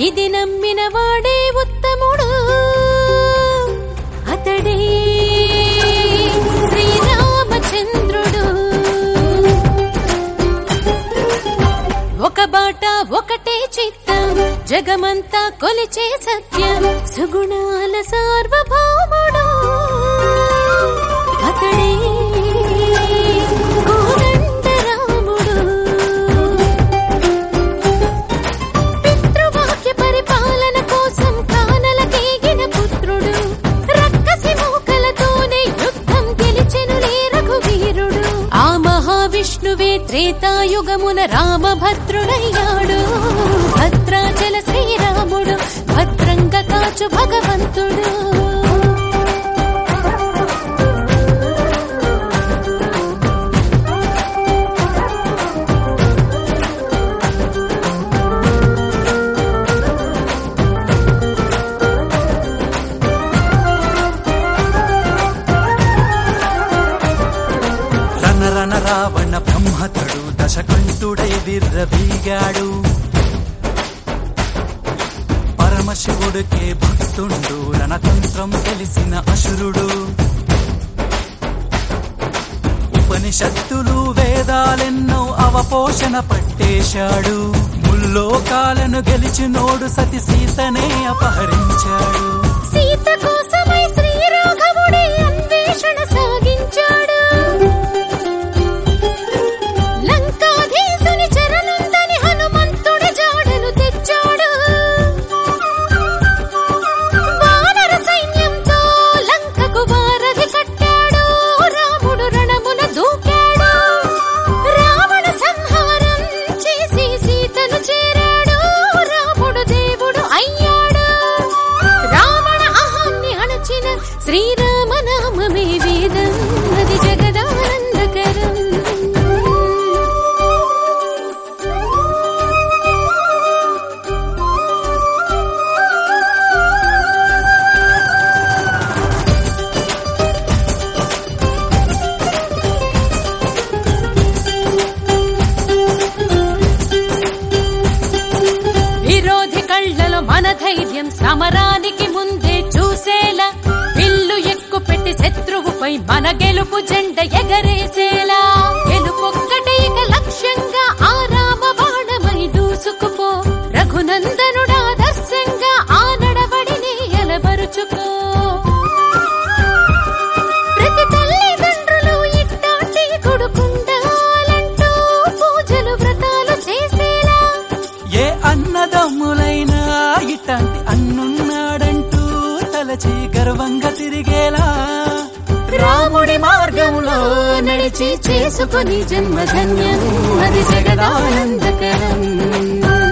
ఇది నమ్మిన వాడే ఉత్తముడు అతడే శ్రీరామచంద్రుడు ఒక బాట ఒకటే చిత్తం జగమంతా కొలిచే సత్యం సుగుణాల సార్వభౌముడు అతడే కోదండరాముడు పితృవాక్య పరిపాలన కోసం కానలకేగిన పుత్రుడు రక్కసి మూకలతోనే యుద్ధం గెలిచెనులే రఘువీరుడు ఆ మహావిష్ణువే త్రేతాయుగమున రామభద్రుడయ్యాడు భద్రాచల శ్రీరాముడు భద్రంగ కాచు భగవంతుడు రణ రణ రావణ బ్రహ్మతడు దశకంఠుడై విర్రవీగాడు పరమశివుడికే భక్తుండు రణతంత్రం తెలిసిన అసురుడు ఉపనిషత్తులు వేదాలెన్నో అవపోషణ పట్టేశాడు ముల్లోకాలను గెలిచినోడు సతి సీతనే అపహరించాడు సీత కోసమై శ్రీరాఘవుడే అన్వేషణ సాగించాడు లంకాధీసుని చరణుందని హనుమంతుడి జాడను తెచ్చాడు వానర సైన్యంతో లంకకు వారధి కట్టాడు రాముడు రణమున దూకాడు రావణ సంహారం చేసి సీతను చేరాడు రాముడు దేవుడు అయ్యాడు రావణ అహాన్ని అణచిన శ్రీరామనామమే వేదం అది జగదానందకరం విరోధి కళ్ళలో మన ధైర్యం సమరానికి ముందే చూసేలా విల్లు ఎక్కు పెట్టి శత్రువుపై మన గెలుపు జెండ ఎగరేసేలా గెలుపొక్కటే ఇక లక్ష్యంగా ఆ రామ బాణమై దూసుకుపో రఘునందనుడా దర్శంగా ఆ నడవడిని ఎలబరుచుకో ప్రతి తల్లిదండ్రులు ఇట్టాంటి కొడుకుండాలంటూ పూజలు వ్రతాలు చేసేలా ఏ అన్నదమ్ములైనా ఇట్లాంటి అన్నున్నాడంటూ తలచి గర్వంగా తిరిగేలా రాముడి మార్గంలో నడిచి చేసుకొని జన్మధన్యం అది జగదానందకరం